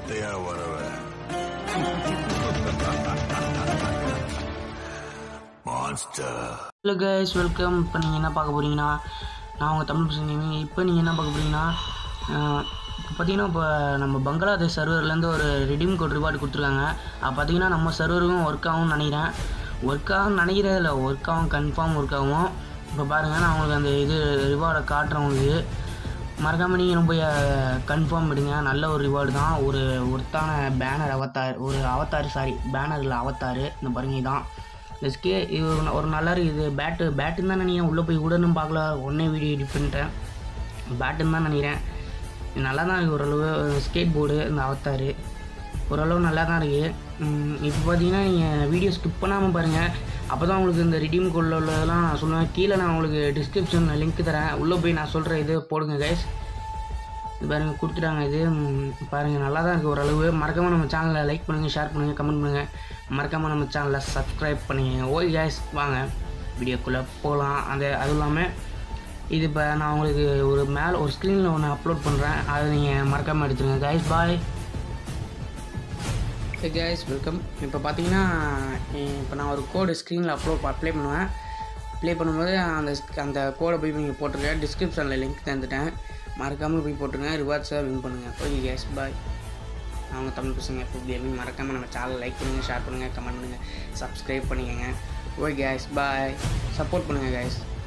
வேட்டையா வரவ monster hello guys welcome இப்போ நீங்கள் என்ன பார்க்க போகிறீங்கன்னா நான் உங்கள் தமிழ் பசங்க இப்போ நீங்கள் என்ன பார்க்க போகிறீங்கன்னா இப்போ பார்த்தீங்கன்னா இப்போ நம்ம பங்களாதேஷ் சர்வர்லேருந்து ஒரு ரிடீம் கோட் ரிவார்டு கொடுத்துருக்காங்க அது பார்த்தீங்கன்னா நம்ம சர்வருக்கும் ஒர்க் ஆகும்னு நினைக்கிறேன் ஒர்க் ஆகும் நினைக்கிறதே இல்லை ஒர்க் ஆகும் கன்ஃபார்ம் ஒர்க் ஆகும் இப்போ பாருங்கள் நான் உங்களுக்கு அந்த இது ரிவார்டை காட்டுறேன் உங்களுக்கு மறக்காமல் நீங்களும் போய் கன்ஃபார்ம் எடுங்க நல்ல ஒரு ரிவார்டு தான் ஒரு ஒருத்தான பேனர் அவத்தார் ஒரு அவத்தார் சாரி பேனரில் அவத்தார் இந்த பாருங்க இதான் இந்த ஸ்கே இது ஒரு ஒரு நல்லா இருக்குது பேட்டு பேட்டுன்னு தான் நினைக்கிறேன் உள்ளே போய் விடணும் பார்க்கல உடனே வீடியோ எடிட் பண்ணிட்டேன் பேட்டுன்னு தான் நினைக்கிறேன் இது நல்லா தான் இருக்குது ஓரளவு ஸ்கேட் போர்டு இந்த அவத்தார் ஓரளவு நல்லா தான் இருக்குது இப்போ பார்த்தீங்கன்னா நீங்கள் வீடியோ ஸ்கிப் பண்ணாமல் பாருங்கள் அப்போ தான் உங்களுக்கு இந்த ரிடீம் கோடில் உள்ளதெல்லாம் நான் சொல்லுவேன் கீழே நான் உங்களுக்கு டிஸ்கிரிப்ஷனில் லிங்க் தரேன் உள்ளே போய் நான் சொல்கிற இது போடுங்க கைஸ் இது பாருங்க கொடுத்துட்டாங்க இது ம், பாருங்க நல்லா தான் இருக்குது ஓரளவு மறக்காமல் நம்ம சேனலை லைக் பண்ணுங்கள் ஷேர் பண்ணுங்கள் கமெண்ட் பண்ணுங்கள் மறக்காமல் நம்ம சேனலை சப்ஸ்கிரைப் பண்ணுங்க ஓய் கேஸ் வாங்க வீடியோக்குள்ளே போகலாம் அந்த அதுவும் இல்லாமல் இது இப்போ நான் உங்களுக்கு ஒரு மேலே ஒரு ஸ்க்ரீனில் ஒன்று அப்லோட் பண்ணுறேன் அதை நீங்கள் மறக்காமல் எடுத்துருங்க guys bye hey guys welcome இப்போ பார்த்தீங்கன்னா இப்போ நான் ஒரு கோடு ஸ்க்ரீனில் அப்லோட் அப்ளை பண்ணுவேன் அப்ளை பண்ணும்போது அந்த sk- அந்த கோடை போய் நீங்கள் போட்டுருங்க டிஸ்கிரிப்ஷனில் லிங்க் தந்துட்டேன் மறக்காமல் போய் போட்டுருங்க ரிவார்ட்ஸாக வின் பண்ணுங்கள் ஓகே கேஸ் பாய் அவங்க தமிழ் பசங்க இப்போ கேமிங் மறக்காமல் நம்ம சேனல் லைக் பண்ணுங்கள் ஷேர் பண்ணுங்கள் கமெண்ட் பண்ணுங்கள் சப்ஸ்கிரைப் பண்ணிக்கோங்க ஓகே கேஸ் பாய் சப்போர்ட் பண்ணுங்கள் guys